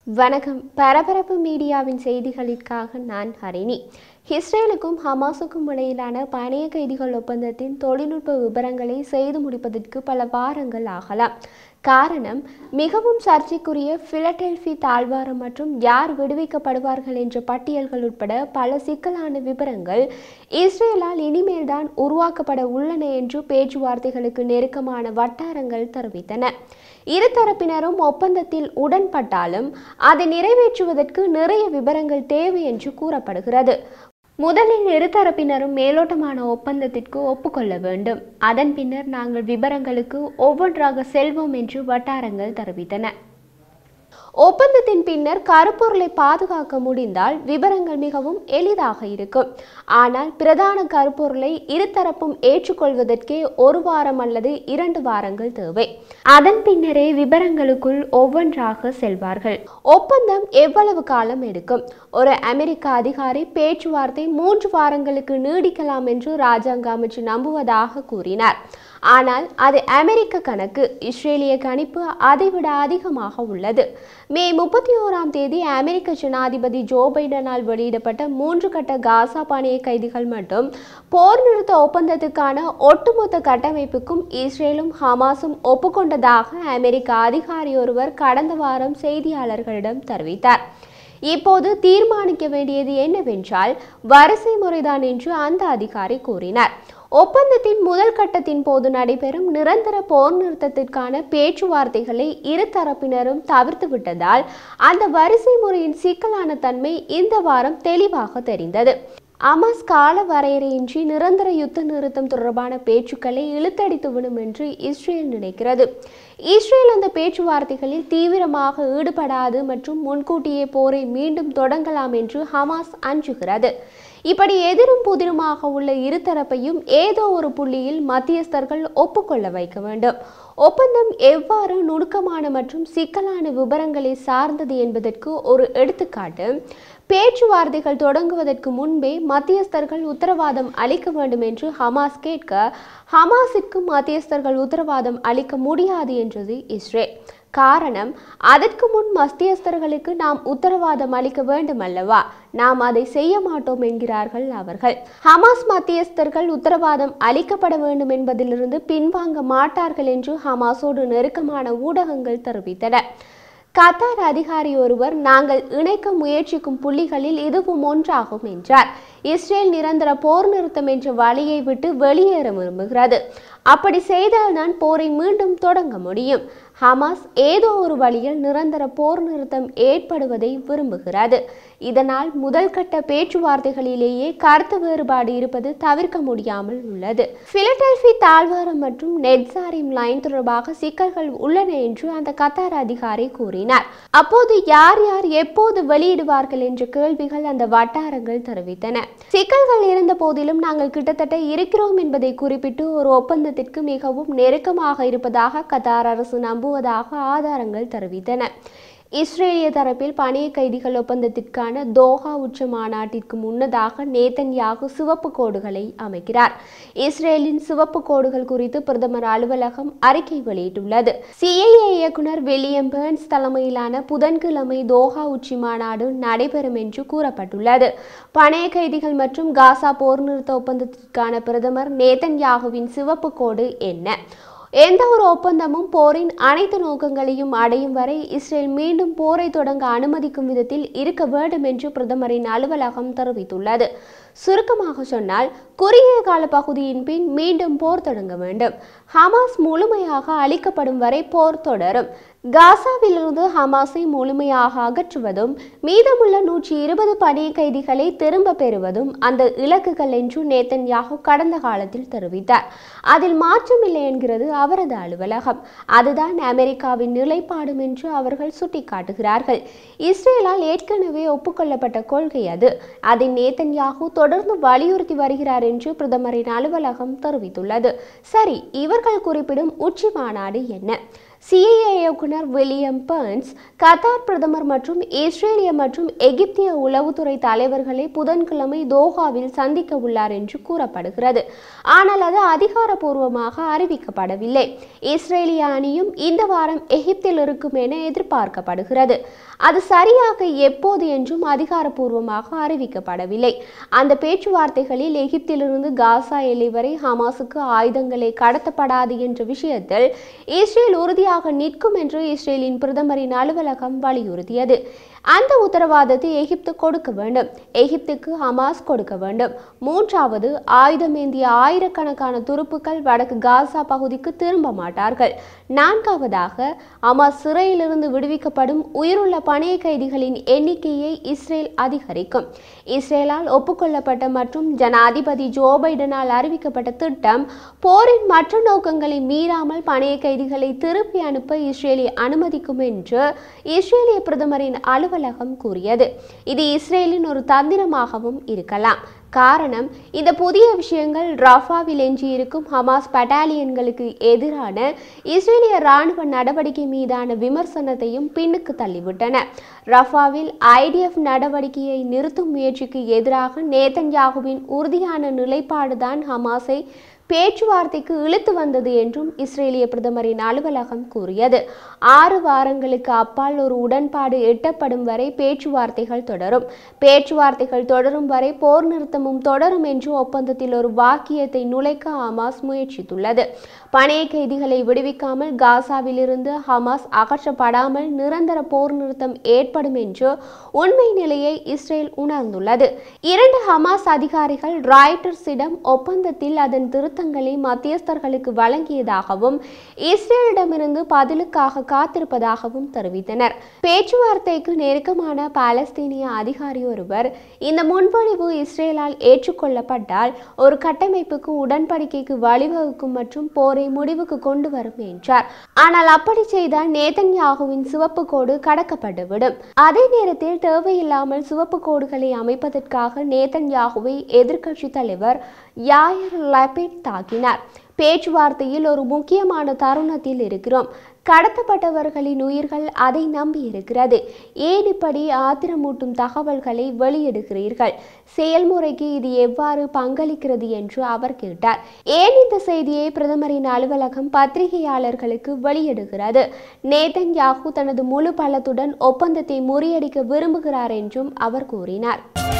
வணக்கம் பரபரப்பு மீடியாவின் செய்திகளுக்காக நான் ஹரிணி இஸ்ரேலுக்கும் ஹமாஸுக்கும் இடையிலான பணைய கைதிகள் ஒப்பந்தத்தின் தொழில்நுட்ப விவரங்களை செய்து முடிப்பதற்கு பல வாரங்கள் ஆகலாம் காரணம் மிகவும் சர்ச்சைக்குரிய பிலடெல்பி தாழ்வாரம் மற்றும் யார் விடுவிக்கப்படுவார்கள் என்ற பட்டியல்கள் உட்பட பல சிக்கலான விவரங்கள் இஸ்ரேலால் இனிமேல் தான் உருவாக்கப்பட உள்ளன என்று பேச்சுவார்த்தைகளுக்கு நெருக்கமான வட்டாரங்கள் தெரிவித்தன இரு தரப்பினரும் ஒப்பந்தத்தில் உடன்பட்டாலும் அதை நிறைவேற்றுவதற்கு நிறைய விவரங்கள் தேவை என்று கூறப்படுகிறது முதலில் இருதரப்பினரும் மேலோட்டமான ஒப்பந்தத்திற்கு ஒப்புக்கொள்ள வேண்டும் அதன் பின்னர் நாங்கள் விவரங்களுக்கு ஒவ்வொன்றாக செல்வோம் என்று வட்டாரங்கள் தெரிவித்தன ஒப்பந்தத்தின் பின்னர் கருப்பொருளை பாதுகாக்க முடிந்தால் விவரங்கள் மிகவும் எளிதாக இருக்கும் ஆனால் பிரதான கருப்பொருளை இருதரப்பும் ஏற்றுக்கொள்வதற்கே ஒரு வாரம் அல்லது இரண்டு வாரங்கள் தேவை அதன் பின்னரே விவரங்களுக்குள் ஒவ்வொன்றாக செல்வார்கள் ஒப்பந்தம் எவ்வளவு காலம் எடுக்கும் ஒரு அமெரிக்க அதிகாரி பேச்சுவார்த்தை மூன்று வாரங்களுக்கு நீடிக்கலாம் என்று ராஜாங்க அமைச்சு நம்புவதாக கூறினார் ஆனால் அது அமெரிக்க கணக்கு இஸ்ரேலிய கணிப்பு அதைவிட அதிகமாக உள்ளது மே முப்பத்தி ஓராம் தேதி அமெரிக்க ஜனாதிபதி ஜோ பைடனால் வெளியிடப்பட்ட மூன்று கட்ட காசா பாணிய கைதிகள் மற்றும் போர் நிறுத்த ஒப்பந்தத்துக்கான ஒட்டுமொத்த கட்டமைப்புக்கும் இஸ்ரேலும் ஹமாஸும் ஒப்புக்கொண்டதாக அமெரிக்க அதிகாரி ஒருவர் கடந்த வாரம் செய்தியாளர்களிடம் தெரிவித்தார் இப்போது தீர்மானிக்க வேண்டியது என்னவென்றால் வரிசை முறைதான் என்று அந்த அதிகாரி கூறினார் ஒப்பந்தத்தின் முதல் கட்டத்தின் போது நடைபெறும் நிரந்தர போர் நிறுத்தத்திற்கான பேச்சுவார்த்தைகளை இரு தரப்பினரும் தவிர்த்து விட்டதால் அந்த வரிசை முறையின் சிக்கலான தன்மை இந்த வாரம் தெளிவாக தெரிந்தது அமாஸ் கால வரையறையின்றி நிரந்தர யுத்த நிறுத்தம் தொடர்பான பேச்சுக்களை இழுத்தடித்துவிடும் என்று இஸ்ரேல் நினைக்கிறது இஸ்ரேல் அந்த பேச்சுவார்த்தைகளில் தீவிரமாக ஈடுபடாது மற்றும் முன்கூட்டியே போரை மீண்டும் தொடங்கலாம் என்று ஹமாஸ் அஞ்சுகிறது இப்படி எதிரும் புதிருமாக உள்ள இருதரப்பையும் ஏதோ ஒரு புள்ளியில் மத்தியஸ்தர்கள் ஒப்புக்கொள்ள வைக்க வேண்டும் ஒப்பந்தம் எவ்வாறு நுணுக்கமான மற்றும் சிக்கலான விவரங்களை சார்ந்தது என்பதற்கு ஒரு எடுத்துக்காட்டு பேச்சுவார்த்தைகள் தொடங்குவதற்கு முன்பே மத்தியஸ்தர்கள் உத்தரவாதம் அளிக்க வேண்டும் என்று ஹமாஸ் கேட்க ஹமாஸிற்கு மத்தியஸ்தர்கள் உத்தரவாதம் அளிக்க முடியாது என்றது இஸ்ரேல் காரணம் அதற்கு முன் மத்தியஸ்தர்களுக்கு நாம் உத்தரவாதம் அளிக்க வேண்டும் அல்லவா நாம் அதை செய்ய மாட்டோம் என்கிறார்கள் அவர்கள் ஹமாஸ் மத்தியஸ்தர்கள் உத்தரவாதம் அளிக்கப்பட வேண்டும் என்பதிலிருந்து பின்வாங்க மாட்டார்கள் என்று ஹமாஸோடு நெருக்கமான ஊடகங்கள் தெரிவித்தன கத்தார் அதிகாரி ஒருவர் நாங்கள் இணைக்க முயற்சிக்கும் புள்ளிகளில் இதுவும் ஒன்றாகும் என்றார் இஸ்ரேல் நிரந்தர போர் நிறுத்தம் என்ற வழியை விட்டு வெளியேற விரும்புகிறது அப்படி செய்தால்தான் போரை மீண்டும் தொடங்க முடியும் ஹமாஸ் ஏதோ ஒரு வழியில் நிரந்தர போர் நிறுத்தம் ஏற்படுவதை விரும்புகிறது இதனால் முதல் கட்ட பேச்சுவார்த்தைகளிலேயே கருத்து வேறுபாடு இருப்பது தவிர்க்க முடியாமல் உள்ளது பிலடெல்பி தாழ்வாரம் மற்றும் நெட்சாரிம் லைன் தொடர்பாக சிக்கல்கள் உள்ளன என்று அந்த கத்தார் அதிகாரி கூறினார் அப்போது யார் யார் எப்போது வெளியிடுவார்கள் என்ற கேள்விகள் அந்த வட்டாரங்கள் தெரிவித்தன சிக்கல்கள் இருந்த போதிலும் நாங்கள் கிட்டத்தட்ட இருக்கிறோம் என்பதை குறிப்பிட்டு ஒரு ஒப்பந்தத்திற்கு மிகவும் நெருக்கமாக இருப்பதாக கத்தார் அரசு நம்புவதாக ஆதாரங்கள் தெரிவித்தன இஸ்ரேலிய தரப்பில் பணிய கைதிகள் ஒப்பந்தத்திற்கான தோஹா உச்ச மாநாட்டிற்கு முன்னதாக நேதன்யாகு சிவப்பு கோடுகளை அமைக்கிறார் இஸ்ரேலின் சிவப்பு கோடுகள் குறித்து பிரதமர் அலுவலகம் அறிக்கை வெளியிட்டுள்ளது சிஐஏ இயக்குனர் வில்லியம் பேர்ன்ஸ் தலைமையிலான புதன்கிழமை தோஹா உச்சி மாநாடு நடைபெறும் என்று கூறப்பட்டுள்ளது பணைய கைதிகள் மற்றும் காசா போர் நிறுத்த ஒப்பந்தத்திற்கான பிரதமர் நேதன்யாகுவின் சிவப்பு கோடு என்ன எந்த ஒரு ஒப்பந்தமும் போரின் அனைத்து நோக்கங்களையும் அடையும் வரை இஸ்ரேல் மீண்டும் போரை தொடங்க அனுமதிக்கும் விதத்தில் இருக்க வேண்டும் என்று பிரதமரின் அலுவலகம் தெரிவித்துள்ளது சுருக்கமாக சொன்னால் குறுகிய கால பகுதியின் பின் மீண்டும் போர் தொடங்க வேண்டும் ஹமாஸ் முழுமையாக அழிக்கப்படும் வரை போர் தொடரும் காசாவிலிருந்து ஹமாஸை முழுமையாக அகற்றுவதும் மீதமுள்ள நூற்றி இருபது பணிய கைதிகளை திரும்ப பெறுவதும் அந்த இலக்குகள் என்று நேத்தன்யாகு கடந்த காலத்தில் தெரிவித்தார் அதில் மாற்றமில்லை என்கிறது அவரது அலுவலகம் அதுதான் அமெரிக்காவின் நிலைப்பாடும் என்று அவர்கள் சுட்டிக்காட்டுகிறார்கள் இஸ்ரேலால் ஏற்கனவே ஒப்புக்கொள்ளப்பட்ட கொள்கை அது அதை நேத்தன்யாகு தொடர்ந்து வலியுறுத்தி வருகிறார் என்று பிரதமரின் அலுவலகம் தெரிவித்துள்ளது சரி இவர்கள் குறிப்பிடும் உச்சி மாநாடு என்ன சிஐஏ இயக்குனர் வில்லியம் பர்ன்ஸ் கத்தார் பிரதமர் மற்றும் இஸ்ரேலிய மற்றும் எகிப்திய உளவுத்துறை தலைவர்களை புதன்கிழமை தோஹாவில் சந்திக்க உள்ளார் என்று கூறப்படுகிறது ஆனால் அது அதிகாரப்பூர்வமாக அறிவிக்கப்படவில்லை இஸ்ரேலிய அணியும் இந்த வாரம் எகிப்தில் இருக்கும் என எதிர்பார்க்கப்படுகிறது அது சரியாக எப்போது என்றும் அதிகாரப்பூர்வமாக அறிவிக்கப்படவில்லை அந்த பேச்சுவார்த்தைகளில் எகிப்திலிருந்து காசா எல்லை வரை ஹமாஸுக்கு ஆயுதங்களை கடத்தப்படாது என்ற விஷயத்தில் இஸ்ரேல் உறுதியாக நிற்கும் என்று இஸ்ரேலின் பிரதமரின் அலுவலகம் வலியுறுத்தியது அந்த உத்தரவாதத்தை எகிப்து கொடுக்க வேண்டும் எகிப்துக்கு ஹமாஸ் கொடுக்க வேண்டும் மூன்றாவது ஆயுதமேந்திய ஆயிரக்கணக்கான துருப்புக்கள் வடக்கு காசா பகுதிக்கு திரும்ப மாட்டார்கள் நான்காவதாக ஹமாஸ் சிறையிலிருந்து விடுவிக்கப்படும் உயிருள்ள பணைய கைதிகளின் எண்ணிக்கையை இஸ்ரேல் அதிகரிக்கும் இஸ்ரேலால் ஒப்புக்கொள்ளப்பட்ட மற்றும் ஜனாதிபதி ஜோ பைடனால் அறிவிக்கப்பட்ட திட்டம் போரின் மற்ற நோக்கங்களை மீறாமல் பணைய கைதிகளை திருப்பி அனுப்ப இஸ்ரேலை அனுமதிக்கும் என்று இஸ்ரேலிய பிரதமரின் அலுவலகம் கூறியது இது இஸ்ரேலின் ஒரு தந்திரமாகவும் இருக்கலாம் காரணம் இந்த புதிய விஷயங்கள் ரஃபாவில் எஞ்சியிருக்கும் ஹமாஸ் பட்டாலியன்களுக்கு எதிரான இஸ்ரேலிய ராணுவ நடவடிக்கை மீதான விமர்சனத்தையும் பின்னுக்கு தள்ளிவிட்டன ரஃபாவில் ஐடிஎஃப் நடவடிக்கையை நிறுத்தும் முயற்சிக்கு எதிராக நேதன்யாகுவின் உறுதியான நிலைப்பாடுதான் ஹமாஸை பேச்சுவார்த்தைக்கு இழுத்து வந்தது என்றும் இஸ்ரேலிய பிரதமரின் அலுவலகம் கூறியது ஆறு வாரங்களுக்கு அப்பால் ஒரு உடன்பாடு எட்டப்படும் வரை பேச்சுவார்த்தைகள் தொடரும் பேச்சுவார்த்தைகள் தொடரும் வரை போர் நிறுத்தமும் தொடரும் என்று ஒப்பந்தத்தில் ஒரு வாக்கியத்தை நுழைக்க ஹமாஸ் முயற்சித்துள்ளது பணைய கைதிகளை விடுவிக்காமல் காசாவிலிருந்து ஹமாஸ் அகற்றப்படாமல் நிரந்தர போர் நிறுத்தம் ஏற்படும் என்று உண்மை நிலையை இஸ்ரேல் உணர்ந்துள்ளது இரண்டு ஹமாஸ் அதிகாரிகள் ராய்டர்ஸிடம் ஒப்பந்தத்தில் அதன் திருத்தங்களை மத்தியஸ்தர்களுக்கு வழங்கியதாகவும் இஸ்ரேலிடமிருந்து பதிலுக்காக காத்திருப்பதாகவும் தெரிவித்தனர் பேச்சுவார்த்தைக்கு நெருக்கமான பாலஸ்தீனிய அதிகாரி ஒருவர் இந்த முன்மொழிவு இஸ்ரேலால் ஏற்றுக்கொள்ளப்பட்டால் ஒரு கட்டமைப்புக்கு உடன்படிக்கைக்கு வழிவகுக்கும் மற்றும் போரை முடிவுக்கு கொண்டு வரும் என்றார் ஆனால் அப்படி செய்தால் நேதன்யாகுவின் சிவப்பு கோடு கடக்கப்பட்டுவிடும் அதே நேரத்தில் தேவையில்லாமல் சிவப்பு கோடுகளை அமைப்பதற்காக நேதன்யாகுவை எதிர்க்கட்சி தலைவர் யாயர் லபிட் தாக்கினார் பேச்சுவார்த்தையில் ஒரு முக்கியமான தருணத்தில் இருக்கிறோம் கடத்தப்பட்டவர்களின் உயிர்கள் அதை நம்பி இருக்கிறது ஏன் இப்படி ஆத்திரமூட்டும் தகவல்களை வெளியிடுகிறீர்கள் செயல்முறைக்கு இது எவ்வாறு பங்களிக்கிறது என்று அவர் கேட்டார் ஏன் இந்த செய்தியை பிரதமரின் அலுவலகம் பத்திரிகையாளர்களுக்கு வெளியிடுகிறது நேதன் யாகு தனது முழு பலத்துடன் ஒப்பந்தத்தை முறியடிக்க விரும்புகிறார் என்றும் அவர் கூறினார்